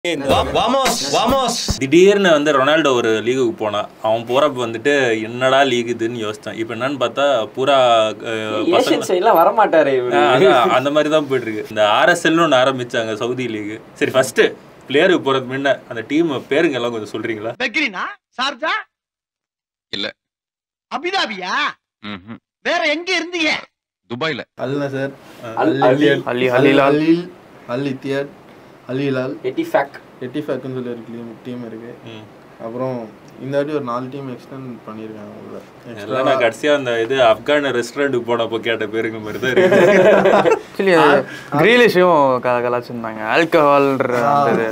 வாமோஸ் வாமோஸ் திடீர்னு வந்து ரொனால்டோ ஒரு லீகுக்கு போனான் அவன் போறப்ப வந்துட்டு என்னடா லீக் இதுன்னு யோசிச்சான் இப்போ என்னன்னு பார்த்தா பூரா அஹ், பசங்க ஏஷியன் சைட்லாம் வரமாட்டாரு இவரு. ஆ, அதான், அந்த மாதிரி தான் போயிட்டு இருக்கு இந்த ஆர்எஸ்எல்னு ஒன்று ஆரம்பிச்சாங்க சவுதி லீக் சரி ஃபர்ஸ்ட் பிளேயருக்கு போறதுக்கு முன்ன அந்த டீம் பேருங்க எல்லாம் கொஞ்சம் சொல்றீங்களா பெக்ரினா சார்ஜா இல்ல. அபிதாபியா ம்ஹும். வேற எங்க இருந்தீங்க துபாய்ல அல் நசர் அல் அல் அலி இத்தியாட், அலி அல் ஹலிலால் அலில் அல் இத்தியாட் அல் ஹிலால் எட்டிஃபேக் எட்டிஃபேக்குன்னு சொல்லி ஒரு டீம் இருக்கு ம். அப்புறம் இந்த வாட்டி ஒரு நாலு டீம் எக்ஸ்டெண்ட் பண்ணியிருக்காங்க உள்ள எல்லாம் நான் கடைசியா அந்த இது ஆப்கான் ரெஸ்டாரண்ட்டுக்கு போனப்போ கேட்ட பேருங்க மாதிரி தான் இருக்கு ஆக்சுவலி கிரீலிஷும் கலாச்சிருந்தாங்க ஆல்கஹால்ன்ற அந்த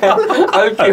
இது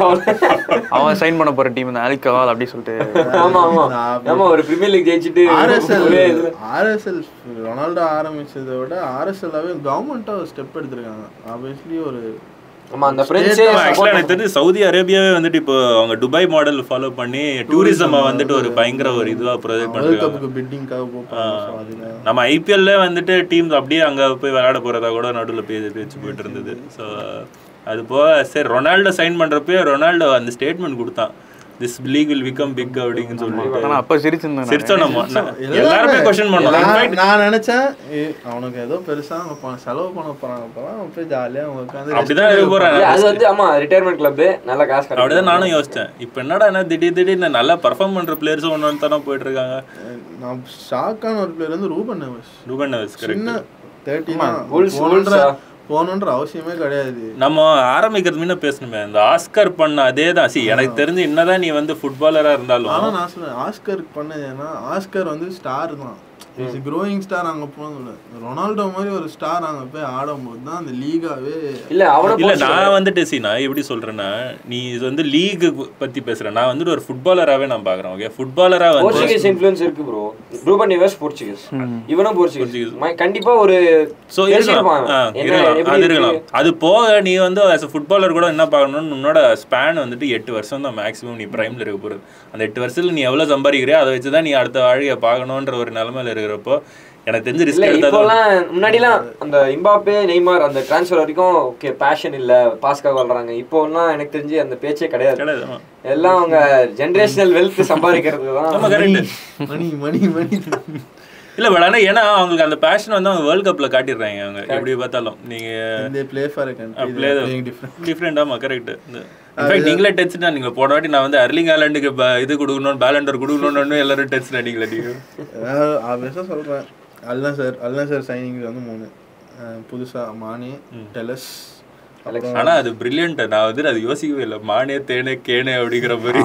அவன் சைன் பண்ண போற டீம் இந்த ஆல்கஹால் அப்படி சொல்லிட்டு ஆமா ஆமா ஆமா ஒரு பிரீமியர் லீக் ஜெயிச்சுட்டு ஆர்எஸ்எல் ஒரே இதுல. ஆர்எஸ்எல் ரொனால்டோ ஆரம்பிச்சதை விட ஆர்எஸ்எல்லாவே கவர்மெண்ட்டாக ஒரு ஸ்டெப் எடுத்திருக்காங்க ஆப்வியஸ்லி ஒரு ஆமா அந்த பிரெஞ்சே ஆக்சுவலாக எனக்கு தெரிஞ்சு சவுதி அரேபியாவே வந்துட்டு இப்போ அவங்க துபாய் மாடல் ஃபாலோ பண்ணி டூரிசமா வந்துட்டு ஒரு பயங்கர ஒரு இதுவா ப்ரொஜெக்ட் வேர்ல்ட் பண்ணிருக்காங்க கப்புக்கு பிட்டிங்காக போப்பாங்க ஸோ அதில் நம்ம ஐபிஎல்ல வந்துட்டு டீம்ஸ் அப்படியே அங்க போய் விளையாட போறதா கூட நடுவில் பேச்சு பேச்சு போயிட்டு இருந்தது ஸோ அது போக சரி ரொனால்டோ சைன் பண்றப்பயே ரொனால்டோ அந்த ஸ்டேட்மெண்ட் கொடுத்தான் this league will become big அப்படின்னு சொல்லிட்டு ஆனா அப்ப சிரிச்சிருந்தேன் சிரிச்சோம் நம்ம நான் எல்லாருமே கொஸ்டின் பண்ணோம் In fact, நான் நான் நினைச்சேன் ஏய், அவனுக்கு ஏதோ பெருசா அவங்க பணம் செலவு பண்ண போறாங்க அப்பதான் அவன் போய் ஜாலியா அவங்க உட்காந்து அப்படிதான் இருக்க போறாங்க இல்ல, அது வந்து ஆமா ரிட்டையர்மெண்ட் கிளப் நல்ல காசு கிடைக்கும். அப்படிதான் நானும் யோசிச்சேன் இப்போ என்னடா என்ன திடீர் திடீர்னு நல்லா பர்ஃபார்ம் பண்ற பிளேயர்ஸ் ஒன்று ஒன்று தானே போயிட்டு இருக்காங்க நான் ஷாக்கான ஒரு பிளேயர் வந்து ரூபன் நெவஸ் ரூபன் நெவஸ் சின்ன கரெக்ட் தேர்ட்டி Wolves, போகணுன்ற Wolves-ஆ? போகணுன்ற அவசியமே கிடையாது நம்ம ஆரம்பிக்கிறது முன்ன பேசணுமே இந்த ஆஸ்கர் பண்ண அதே தான் சி எனக்கு தெரிஞ்சு என்னதான் நீ வந்து ஃபுட்பாலரா ஆனா இருந்தாலும் நான் சொல்றேன் ஆஸ்கருக்கு பண்ணது ஏன்னா ஆஸ்கர் வந்து ஸ்டார் தான் இஸ் க்ரோயிங் ஸ்டார் அங்க போனதுல ரொனால்டோ மாதிரி ஒரு ஸ்டார் அங்க போய் ஆடும்போது தான் அந்த லீகாவே இல்ல அவன இல்ல நான் வந்துட்டு சி நான் எப்படி சொல்றேன்னா நீ இது வந்து லீக் பத்தி பேசுறேன் நான் வந்துட்டு ஒரு ஃபுட்பாலராவே நான் பாக்குறேன் ஓகே ஃபுட்பாலரா வந்து போர்ச்சுகீஸ் இன்ஃப்ளூயன்ஸ் இருக்கு ப்ரோ ரூபன் நிவஸ் போர்ச்சுகீஸ் இவனும் போர்ச்சுகீஸ் ம- கண்டிப்பா ஒரு சோ இருக்கலாம் ஆ, என்ன இருக்கலாம் எப்படி அது இருக்கலாம் இருக்கு? அது போக நீ வந்து as a ஃபுட்பாலர் கூட என்ன பார்க்கணும்னு உன்னோட ஸ்பேன் வந்துட்டு எட்டு வருஷம் தான் மேக்ஸிமம் நீ பிரைம்ல இருக்க போறது அந்த எட்டு வருஷத்துல நீ எவ்வளவு சம்பாதிக்கிறியோ அதை வச்சு தான் நீ அடுத்த வாழ்க்கையை பார்க்கணுன்ற ஒரு நிலைமையில இருக்கிறப்போ எனக்கு தெரிஞ்சு இல்ல ரிஸ்க் எடுத்தா இப்போலாம் முன்னாடிலாம் அந்த இம்பாப்பே நெய்மார் அந்த டிரான்ஸ்ஃபர் வரைக்கும் ஓகே பேஷன் இல்ல பாஸ்காக வளர்றாங்க இப்போலாம் எனக்கு தெரிஞ்சு அந்த பேச்சே கிடையாது கிடையாது ஆமா. எல்லாம் அவங்க ஜெனரேஷனல் வெல்த் சம்பாதிக்கிறதுக்கு ஆமா தான் கரெக்ட் மணி மணி மணி இல்ல பட் ஆனா ஏன்னா அவங்களுக்கு அந்த பேஷன் வந்து அவங்க வேர்ல்ட் கப்ல காட்டிடுறாங்க அவங்க எப்படி பார்த்தாலும் நீங்க இந்த play for country play the- playing different different ஆமா கரெக்ட் இன்ஃபேக்ட் நீங்களே டென்ஷன் தான் நீங்க போன வாட்டி நான் வந்து அர்லிங் ஹாலண்டுக்கு ப- இது கொடுக்கணும் பேலண்டர் கொடுக்கணும்னு எல்லாரும் டென்ஷன் அடிக்கல நீங்க ஆப்வியஸாக சொல்கிறேன் Al Nassr Al Nassr signing வந்து மூணு அஹ் புதுசா மானி டெலஸ் அப்புறம் ஆனா அது பிரில்லியன்ட் நான் வந்து அது யோசிக்கவே இல்லை மானே தேனே கேனே அப்படிங்கிற மாதிரி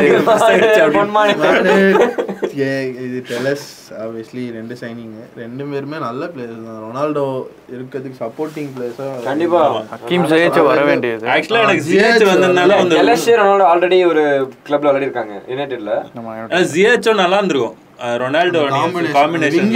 பொன்மானி. மானு, ஏ- இது டெலஸ் ஆப்வியஸ்லி ரெண்டு சைனிங் ரெண்டு பேருமே நல்ல பிளேயர்ஸ் தான் ரொனால்டோ இருக்கிறதுக்கு சப்போர்ட்டிங் பிளேயர்ஸாக கண்டிப்பா ஹக்கீம் ஜெயிச்சு வர வேண்டியது ஆக்சுவலா எனக்கு ஆ, ஜிஹெச் GH வந்ததுனால அந்த எல்எஸ்சி ரொனால்டோ ஆல்ரெடி ஒரு கிளப்ல விளையாடி இருக்காங்க யுனைடெட்ல நம்ம ஜிஹெச்சும் நல்லா இருந்திருக்கும் அஹ் ரொனால்டோ காம்பினேஷன்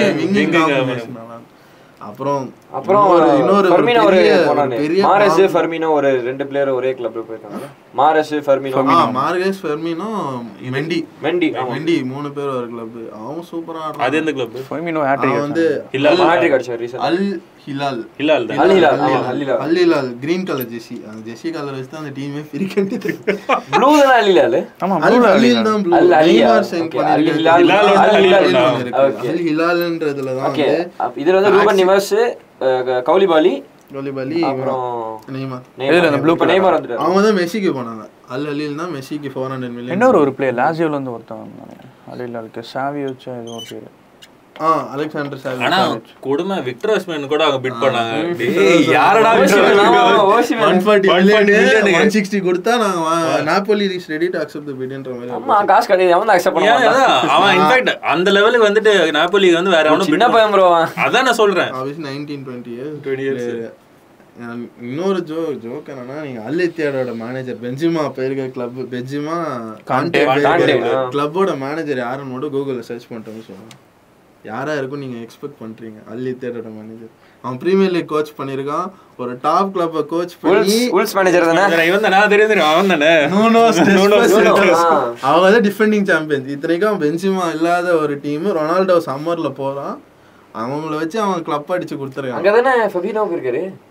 அப்புறம் அப்புறம் இன்னொரு- இன்னொரு ஒரு ஃபர்மினோ ஒரு பெரிய- போனானே பெரிய மாரஸ் problem. ஃபர்மினோ ஒரு ரெண்டு பிளேயர் ஒரே கிளப்ல போயிருக்காங்க மாரஸ் ஃபர்மினோ ஆ, மார்கஸ் ஃபெர்மினோ மெண்டி மெண்டி ஆமா மெண்டி மூணு பேர் ஒரு கிளப் அவன் சூப்பரா அது ஆடுறான் எந்த கிளப் ஃபர்மினோ அவன் ஹேட்ரிக் வந்து இல்ல ஹாட்ரிக் அடிச்சார் ரீசன் அல் ஹிலால் இல்ல இல்ல அல் ஹிலால், ஆமா, Al Hilal. Al Hilal green colour jersey அந்த ஜெர்சி கலர் வச்சு தான் அந்த டீமே பிரிக்கிட்டு ப்ளூ தான அல் ஹிலால் ஆமா அல் blue அலில் தான் தான் blue. அல் அலியா? நெய்மார் சென்ட் Okay, அல் பண்ணிருக்காரு. ஹிலால், ஹிலால் அல் ஹிலால் ஹிலால் ஒண்ணு இருக்கு. Okay. அல் ஹிலால்ன்றதுல தான் ஓகே வந்து இதுல வந்து ரூபன் நிவாஸ் கவுலிபாலி கோலிபாலி அப்புறம் நெய்மார் இதுல இந்த blue இப்ப நெய்மார் வந்துட்டாரு அவங்க தான் மெஸ்ஸிக்கு போனாங்க அல் அலில் தான் மெஸ்ஸிக்கு ஃபோர் ஹண்ட்ரட் மில்லியன் இன்னொரு ஒரு பிளேயர் லாசியோல இருந்து ஒருத்தன் வந்தானே அலிலாலுக்கு சாவி வச்சா ஏதோ ஒரு பேர் ஆ அலெக்சாண்டர் சாவி ஆனா கொடுமை விக்டர் ஓஸ்மேன் கூட அவங்க பிட் பண்ணாங்க டேய், யாரடா விக்டர் ஓசிமன், ஓஸ்மேன்? ஆமா, Osimhen. One forty 140 million million. One sixty கொடுத்தா நாங்க Napoli is ready to accept the பிட்ன்ற மாதிரி ஆமா காசு கிடையாது அவன் அக்செப்ட் பண்ண ஏன் மாட்டான். அதான், அவன் இன்ஃபேக்ட் அந்த லெவலுக்கு வந்துட்டு நாப்போலி வந்து வேற எவனும் சின்ன bid பையன் ப்ரோ அதான் நான் சொல்றேன் obviously nineteen twenty years 20 years. இன்னொரு ஜோ ஜோக் என்னன்னா நீங்க அல்லித்தியாடோட மேனேஜர் பெஞ்சிமா போயிருக்க கிளப் பெஞ்சிமா காண்டே, காண்டே, ஆ. கிளப்போட மேனேஜர் யாருன்னு மட்டும் கூகுள்ல சர்ச் பண்ணிட்டோம்னு சொல்லுவாங்க யாரா இருக்கும் நீங்க எக்ஸ்பெக்ட் பண்றீங்க அல்லித்தியாடோட மேனேஜர் அவன் பிரீமியர் லீக் கோச் பண்ணிருக்கான் ஒரு டாப் கிளப்ப கோச் பண்ணி உல்ஸ் உல்ஸ் மேனேஜர் தானே இவன் தான் நான் தெரியும் தெரியும் அவன் தானே நூனோஸ் நூனோஸ் டெஸ்பஸ் ஆ. அவங்க வந்து டிஃபெண்டிங் சாம்பியன்ஸ் இத்தனைக்கும் பெஞ்சிமா இல்லாத ஒரு டீம் ரொனால்டோ சம்மர்ல போறான் அவங்கள வச்சு அவன் கிளப் அடிச்சு கொடுத்துருக்கான் அங்க தானே ஃபபினோ இருக்காரு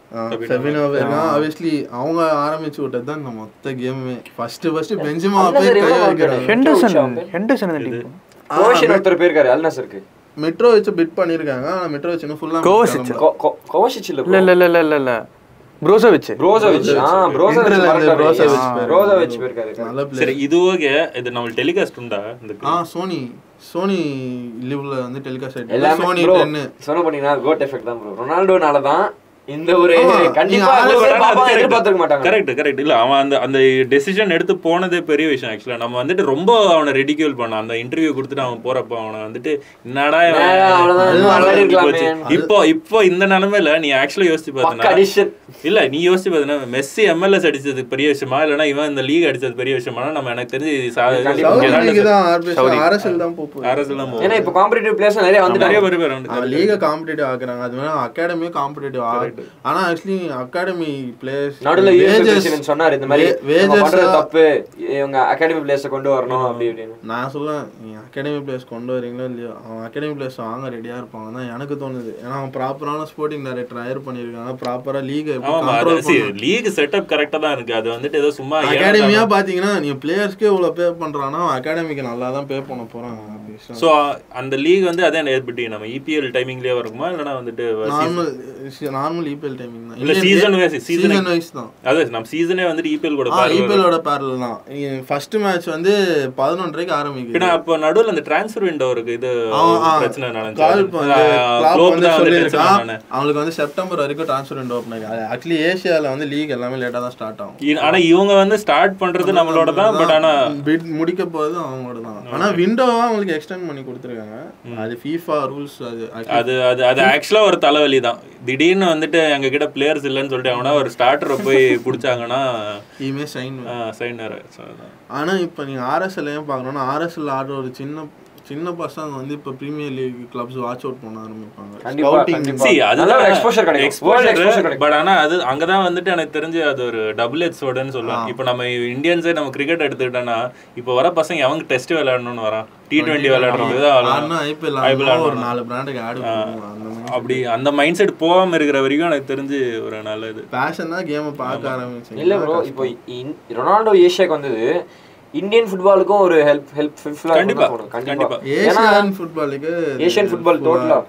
ஃபெபினோ போயிருக்கான் ஆப்வியஸ்லி அவங்க ஆரம்பிச்சு விட்டது தான் இந்த மொத்த கேமுமே ஃபர்ஸ்ட் ஃபர்ஸ்ட் பெஞ்சுமா அல்ல போய் சரி, கை எவ்வளவு வைக்கிறாங்க ஹெண்டர்சன் ஹெண்டர்சன் இந்த டீம் கோஷன் ஒருத்தர் போயிருக்காரு அல்னசருக்கு மெட்ரோ வச்சு பிட் பண்ணிருக்காங்க ஆனா மெட்ரோ வச்சு இன்னும் ஃபுல்லா கோவசிச். கோவசிச் இல்ல இல்ல இல்ல இல்ல இல்ல இல்ல இல்ல ப்ரோசோவிச் ப்ரோசோவிச் ஆ ப்ரோசோவிச் Interல இருந்து Brozovic ப்ரோசோவிச் போயிருக்காரு. ப்ரோசோவிச் போயிருக்காரு நல்ல சரி பிளேயர் இது ஓகே இது நம்ம டெலிகாஸ்ட் உண்டா இந்த ஆ சோனி சோனி லிவ்ல வந்து டெலிகாஸ்ட் ஆயிட்டு எல்லாமே சோனி ப்ரோ 10 சொன்ன பண்ணீங்கன்னா கோட் எஃபெக்ட் தான் ப்ரோ ரொனால்டோனால தான் இந்த ஒரு ஆமா, கண்டிப்பா நீங்க அவ்வளவு பேர் பாப்பா எதிர்பார்த்திருக்க மாட்டாங்க கரெக்ட் கரெக்ட் இல்ல அவன் அந்த அந்த டெசிஷன் எடுத்து போனதே பெரிய விஷயம் ஆக்சுவலா நம்ம வந்துட்டு ரொம்ப அவனை ரெடிக்யூல் பண்ணோம் அந்த இன்டர்வியூ கொடுத்துட்டு அவன் போறப்ப அவனை வந்துட்டு என்னடா இவன் நேரா அவ்வளவுதான், இப்படி விளையாடி இருக்கலாமே. போச்சு. இப்போ இப்போ இந்த நிலைமையில நீ ஆக்சுவலா யோசிச்சு பக்க பார்த்தனா அடிஷன் இல்ல நீ யோசிச்சு பார்த்தீங்கன்னா மெஸ்ஸி எம்எல்எஸ் அடிச்சது பெரிய விஷயமா இல்லைன்னா இவன் இந்த லீக் அடிச்சது பெரிய விஷயமா நம்ம எனக்கு தெரிஞ்சு கண்டிப்பா. சவுதி சா- லீக் தான் ஆர்பிஎஸ் ஆர்எஸ்எல் தான் போகுது அரசு தான் ஏன்னா இப்ப காம்படிட்டிவ் பிளேயர்ஸ் நிறைய நிறைய வந்துட்டாங்க பேர் பேர் வந்து லீக காம்படிட்டிவ் ஆக்குறாங்க அது மாதிரி அகாடமியும் காம்படிட்டிவ் ஆகுது ஆனா ஆக்சுவலி அகாடமி பிளேயர்ஸ் நடுவுல யூஎஸ் பிரசிடென்ட் சொன்னாரு இந்த மாதிரி wages இவங்க பண்றது ஆ- தப்பு இவங்க அகாடமி பிளேயர்ஸ் கொண்டு வரணும் அப்படி இப்படின்னு நான் சொல்லுவேன் நீங்க அகாடமி பிளேயர்ஸ் கொண்டு வரீங்களோ இல்லையோ அவன் அகாடமி பிளேயர்ஸ் வாங்க ரெடியா இருப்பாங்க தான் எனக்கு தோணுது ஏன்னா அவன் ப்ராப்பரான ஸ்போர்ட்டிங் டைரக்டர் ஹயர் பண்ணிருக்காங்க ப்ராப்பரா லீக் ஆமா அது லீக் செட்டப் கரெக்டா தான் இருக்கு அது வந்துட்டு ஏதோ சும்மா அகாடமியா பாத்தீங்கன்னா நீங்க பிளேயர்ஸ்க்கே இவ்வளவு பே பண்றான்னா அவன் அகாடமிக்கு நல்லா தான் பே பண்ண போறான் சோ அந்த லீக் வந்து அதே ஏற்பட்டு நம்ம இபிஎல் டைமிங்லயே வருமா இல்லனா வந்துட்டு நார்மல் நார்மல் இபிஎல் டைமிங் தான் இல்ல season wise season season wise தான் அது நம்ம சீசனே வந்துட்டு இபிஎல் கூட ஆ பாரு இபிஎலோட பேரல் தான் ஃபர்ஸ்ட் மேட்ச் வந்து பதினொன்றரைக்கு ஆரம்பிக்குது பின்ன அப்ப நடுவுல அந்த டிரான்ஸ்ஃபர் விண்டோ இருக்கு இது அவன், ஆ, பிரச்சனை கால் வந்து கிளாப் வந்து நடந்துச்சு சொல்லியிருக்கான் அவங்களுக்கு வந்து செப்டம்பர் வரைக்கும் ட்ரான்ஸ்ஃபர் விண்டோ ஓப்பன் ஆகி ஆக்சுவலி ஏசியால வந்து லீக் எல்லாமே லேட்டா தான் ஸ்டார்ட் ஆகும் ஆனா இவங்க வந்து ஸ்டார்ட் பண்றது நம்மளோட தான் பட் ஆனா பிட் முடிக்க போறது அவங்களோட தான் ஆனா விண்டோவா அவங்களுக்கு எக்ஸ்டெண்ட் பண்ணி கொடுத்துருக்காங்க அது ஃபீஃபா ரூல்ஸ் அது அது அது அது ஆக்சுவலா ஒரு தலைவலி தான் திடீர்னு வந்துட்டு எங்க கிட்ட பிளேயர்ஸ் இல்லைன்னு சொல்லிட்டு அவனா ஒரு ஸ்டார்டரை போய் பிடிச்சாங்கன்னா இமே சைன் சைனர் ஆனா இப்போ நீங்க ஆர்எஸ்எல்லையும் பார்க்கணும்னா ஆர்எஸ்எல் ஆடுற ஒரு சின்ன சின்ன பசங்க வந்து இப்போ Premier League clubs watch out பண்ண ஆரம்பிப்பாங்க கண்டிப்பா, Scouting கண்டிப்பா. சி நல்ல ஒரு exposure கிடைக்கும். World exposure எக்ஸ்போஷர் கிடைக்கும். பட் ஆனா அது அங்கதான் வந்துட்டு எனக்கு தெரிஞ்சு அது ஒரு டபுள் எச் சோடுன்னு சொல்லலாம் இப்போ நம்ம இந்தியன்ஸே நம்ம கிரிக்கெட் எடுத்துக்கிட்டோம்னா இப்போ வர பசங்க அவங்க டெஸ்ட் விளையாடணும்னு வரான் டி டுவெண்ட்டி விளையாடுறது தான் விளையாடணும். ஆனா ஐபிஎல் IPL ஒரு ஆடணும். நாலு பிராண்டுக்கு ஆடு அந்த மாதிரி அப்படி அந்த மைண்ட் செட் போகாம இருக்கிற வரைக்கும் எனக்கு தெரிஞ்சு ஒரு நல்ல இது பேஷன் தான் கேமை பார்க்க ஆரம்பிச்சேன் இல்ல ப்ரோ இப்போ இன்- ரொனால்டோ ஏஷியாக்கு வந்தது இந்தியன் ஃபுட்பாலுக்கும் ஒரு ஹெல்ப் ஹெல்ப் ஹெல்ப்ஃபுல்லா கண்டிப்பா, கண்டிப்பா கண்டிப்பா. ஏன்னா ஏசியன் ஃபுட்பாலுக்கு Asian football total ஆ.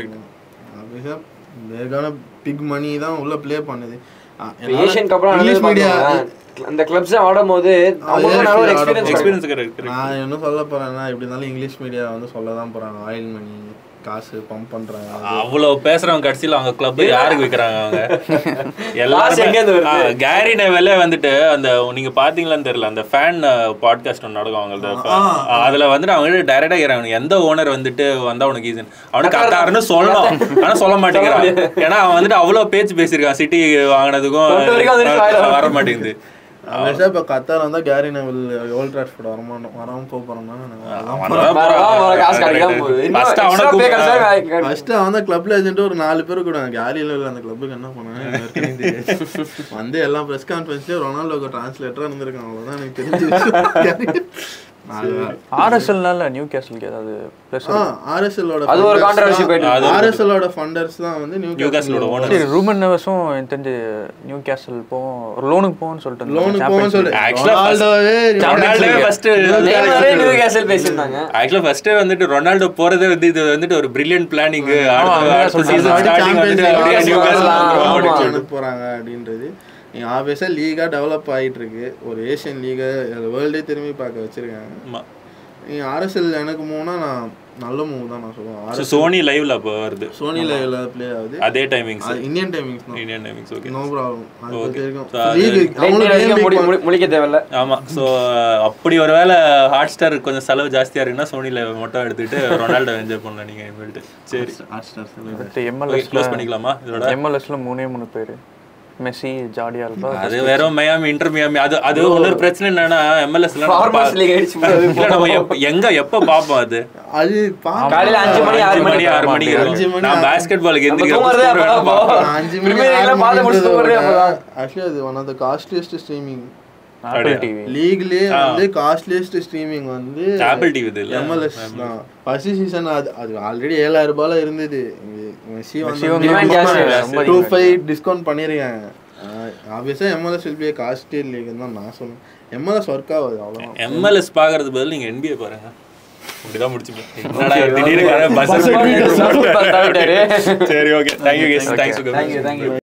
correct பிக் மணி தான் உள்ள ப்ளே பண்ணுது ஆ, இப்போ என்னால ஏஷியன் கப்லாம் இங்கிலீஷ் மீடியா அந்த கிளப்ஸ் ஆடும் போது அவங்களுக்கு நல்ல ஒரு எக்ஸ்பீரியன்ஸ் எக்ஸ்பீரியன்ஸ் கரெக்ட் நான் என்ன சொல்ல போறேன்னா எப்படி இருந்தாலும் இங்கிலீஷ் மீடியா வந்து சொல்ல தான் போறாங்க ஆயில் மணி காசு பம்ப் பண்றாங்க அவ்வளவு பேசுறவங்க கடைசியில அவங்க கிளப் யாருக்கு விக்கிறாங்க அவங்க காசு எங்கேருந்து வருது? எல்லாரும் கேரி நெவலே வந்துட்டு அந்த நீங்க பாத்தீங்களான்னு தெரியல அந்த ஃபேன் பாட்காஸ்ட் ஒன்று நடக்கும் அவங்களது அதுல வந்துட்டு அவங்க டைரக்டா கேக்குறாங்க எந்த ஓனர் வந்துட்டு வந்தா உனக்கு ஈசன் அவனுக்கு கத்தாருன்னு சொல்லணும் ஆனா சொல்ல மாட்டேங்கிறான் ஏன்னா அவன் வந்துட்டு அவ்வளவு பேச்சு பேசியிருக்கான் சிட்டி தொட்ட வரைக்கும் அது வாயில வாங்கினதுக்கும் வரும். வர மாட்டேங்குது அவன் இப்ப கத்தார் வந்தா கேரி நெவல் ஓல்ட் ட்ராஃபோர்ட் வரமாட்டோம் வராம போக போறோம்னா காசு கிடைக்காம போகுது இன்னும் First அவனை extra pay கூப்பிடு. கிடைச்சா கிடைக்கும். ஃபர்ஸ்ட் அவன் தான் கிளப்ல ஏஜென்ட் ஒரு நாலு பேர் கூட கேரியில அந்த கிளப்புக்கு என்ன பண்ணாங்க வந்து எல்லாம் பிரஸ் கான்ஃபரன்ஸ்லயே ரொனால்டோக்கு டிரான்ஸ்லேட்டரா இருந்திருக்காங்க அவ்வளவுதான் எனக்கு தெரிஞ்சு ஆர்எஸ்எல்னால நியூ கேசலுக்கு ஏதாவது ப்ளஸ் ஆர்எஸ்எல்லோட அது ஒரு controversy போயிட்டு இருக்கு. ஆர்எஸ்எல்லோட ஃபண்டர்ஸ் தான் வந்து நியூ நியூகாஸ்லோட owner. சரி ரூமன் நெவஸும் எனக்கு தெரிஞ்சு நியூ கேசல் போவோம் ஒரு லோனுக்கு போவோம்னு சொல்லிட்டு இருந்தாங்க. லோனுக்கு Champions போவோம்னு சொல்லி League. Actually, ரொனால்டோவே ரொனால்டோவே first நெய்மரே நியூகாசல் பேசியிருந்தாங்க ஆக்சுவலா ஃபர்ஸ்ட் வந்துட்டு ரொனால்டோ போறதே வந்து இது வந்துட்டு ஒரு பிரில்லியன்ட் பிளானிங் அடுத்த சீசன் அடுத்த ஸ்டார்டிங் வந்துட்டு Champions அப்படியே League நியூகாஸ்ல் ஆமா. வந்துருவாங்க. அனுப்ப போறாங்க அப்படின்றது நீங்க ஆப்வியஸா லீகா டெவலப் ஆயிட்டு இருக்கு ஒரு ஏசியன் லீகை வேர்ல்டே திரும்பி பார்க்க வச்சிருக்காங்க ஆமா. நீங்க ஆர்எஸ்எல் எனக்கு மூணா நான் நல்ல மூவ் தான் நான் சொல்லுவேன் So, சோனி லைவ்ல அப்போ வருது சோனி லைவ்ல ப்ளே ஆகுது அதே டைமிங்ஸ் அது இந்தியன் டைமிங்ஸ் தான் Indian timings okay no problem அது Okay. பத்தி இருக்கும் So, அது- லீக் லேட் அவங்களுக்கு வரைக்கும் ஏன் முடி- league முடி- முழிக்க தேவையில்ல ஆமா சோ அப்படி ஒருவேளை ஹாட் ஸ்டார் கொஞ்சம் செலவு ஜாஸ்தியா இருக்குன்னா சோனி லைவ் மட்டும் எடுத்துட்டு ரொனால்டோ என்ஜாய் பண்ணலாம் நீங்க இனிமேல்ட்டு சரி Hotstar செலவு. அடுத்து க்ளோஸ் MLS பண்ணிக்கலாமா இதோட எம்எல்எஸ்ல மூணே மூணு பேர் மெஸ்ஸி ஜாடி ஆல்பா அது வெறும் மியாமி இன்டர் மியாமி அது அது இன்னொரு பிரச்சனை என்னன்னா எம்எல்எஸ்ல Farmers League அடிச்சு போகுது. நம்ம எப்ப- எங்க எப்ப பாப்போம் அது அது பார்க்க- காலையில அஞ்சு மணி ஆறு அஞ்சு மணி மணி ஆறு மணிக்கு அஞ்சு இருக்கும். மணி, நான் ஆறு- பாஸ்கெட் பாலுக்கு நம்ம தூங்குறதே அப்பதான் போ. நான் அஞ்சு மணி Premier League ல ஆறு பார்த்து முடிச்சுட்டு தூங்குறதே அப்பதான். ஆக்சுவலி அது one of the costliest streaming Apple TV லீக்லயே வந்து காஸ்ட்லியஸ்ட் ஸ்ட்ரீமிங் வந்து ஆப்பிள் டிவி இது இல்ல எம்எல்எஸ் தான் ஃபர்ஸ்ட் சீசன் அது அது ஆல்ரெடி ஏழாயிரம் ரூபாயில இருந்தது இது மெஸ்ஸி மெஸ்ஸி வந்து வந்து demand ஜாஸ்தி, ரொம்ப டூ demand. ஃபைவ் டிஸ்கவுண்ட் பண்ணியிருக்காங்க ஆப்வியஸாக எம்எல்எஸ் வில் பி காஸ்ட்லி லீக்னு தான் நான் சொல்லுவேன் எம்எல்எஸ் ஒர்க் ஆகுது அவ்வளோதான் எம்எல்எஸ் பாக்குறது பதில் நீங்க NBA பாருங்க இப்படிதான் முடிச்சுப்பேன் என்னடா இவர் திடீர்னு buzzer Buzzer beater beater போட்டாரு. தவிட்டாரு. சரி okay thank you guys thanks thank you thank you